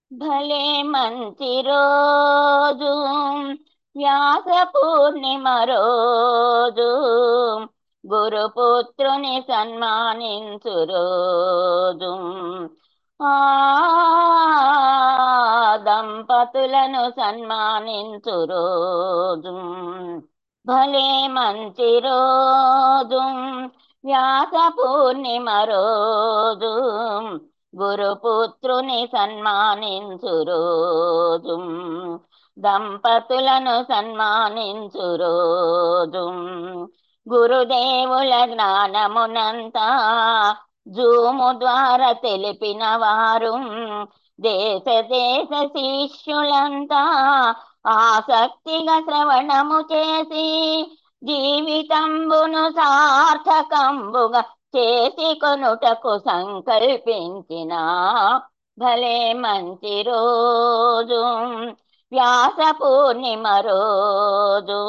భలే మంచి రోజు వ్యాస పూర్ణిమ రోజు గురుపుత్రుని సన్మానించు రోజు ఆ దంపతులను సన్మానించు రోజు భలే మంచి రోజు వ్యాస పూర్ణిమ రోజు గురుపుత్రుని సన్మానించు రోజు దంపతులను సన్మానించు రోజు గురుదేవుల జ్ఞానమునంతా జూము ద్వారా తెలిపిన వారు దేశ దేశ శిష్యులంతా ఆసక్తిగా శ్రవణము చేసి జీవితంబును సార్థకంబుగా చేసి కొనుటకు సంకల్పించిన భలే మంచి రోజు వ్యాస పూర్ణిమ రోజు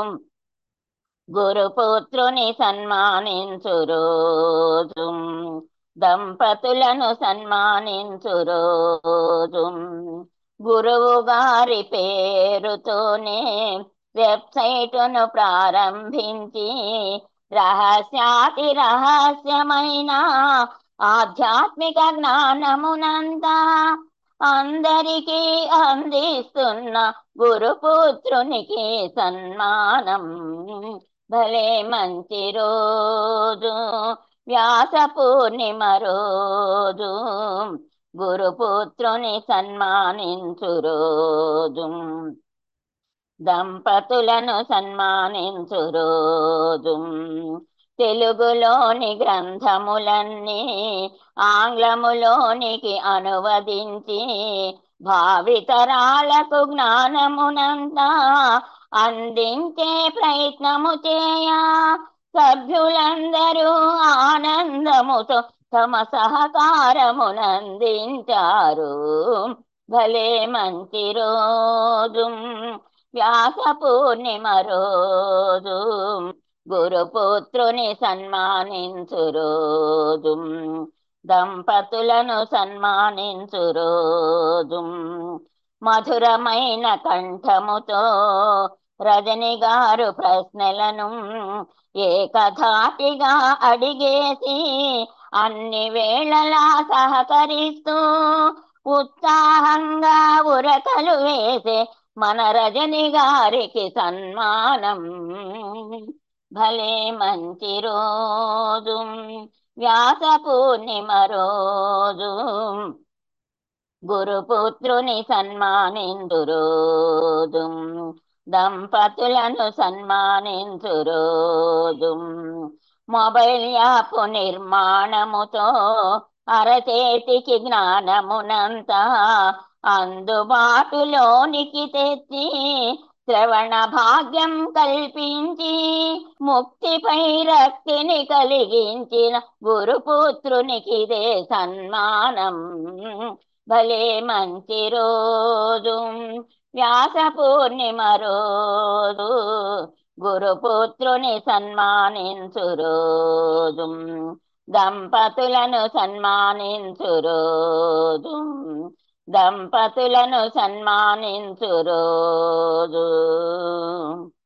గురుపుత్రుని సన్మానించు రోజు దంపతులను సన్మానించు రోజు గురువు గారి పేరుతోనే వెబ్సైటును ప్రారంభించి రహస్యాతి రహస్యమైన ఆధ్యాత్మిక జ్ఞానమునంతా అందరికీ అందిస్తున్న గురుపుత్రునికి సన్మానం భలే మంచి రోజు వ్యాస పూర్ణిమ రోజు గురుపుత్రుని సన్మానించు రోజు దంపతులను సన్మానించు రోజు తెలుగులోని గ్రంథములన్నీ ఆంగ్లములోనికి అనువదించి భావితరాలకు జ్ఞానమునంతా అందించే ప్రయత్నము చేయా సభ్యులందరూ ఆనందముతో తమ సహకారమునందించారు భలే మంచి రోజు వ్యాస పూర్ణిమ రోజు గురుపుత్రుని సన్మానించు రోజు దంపతులను సన్మానించు రోజు మధురమైన కంఠముతో రజని గారు ప్రశ్నలను ఏకధాటిగా అడిగేసి అన్ని వేళలా సహకరిస్తూ ఉత్సాహంగా ఉరకలు వేసే మన రజని గారికి సన్మానం భలే మంచి రోజు వ్యాస పూర్ణిమ రోజు గురుపుత్రుని సన్మానించు రోజు దంపతులను సన్మానించు రోజు మొబైల్ యాప్ నిర్మాణముతో అరచేతికి జ్ఞానమునంతా అందుబాటులోనికి తెచ్చి శ్రవణ భాగ్యం కల్పించి ముక్తిపై రక్తిని కలిగించిన గురుపుత్రునికి ఇదే సన్మానం భలే మంచి రోజు వ్యాస పూర్ణిమ రోజు గురుపుత్రుని సన్మానించు రోజు దంపతులను సన్మానించు రోజు దంపతులను సన్మానించు రోజు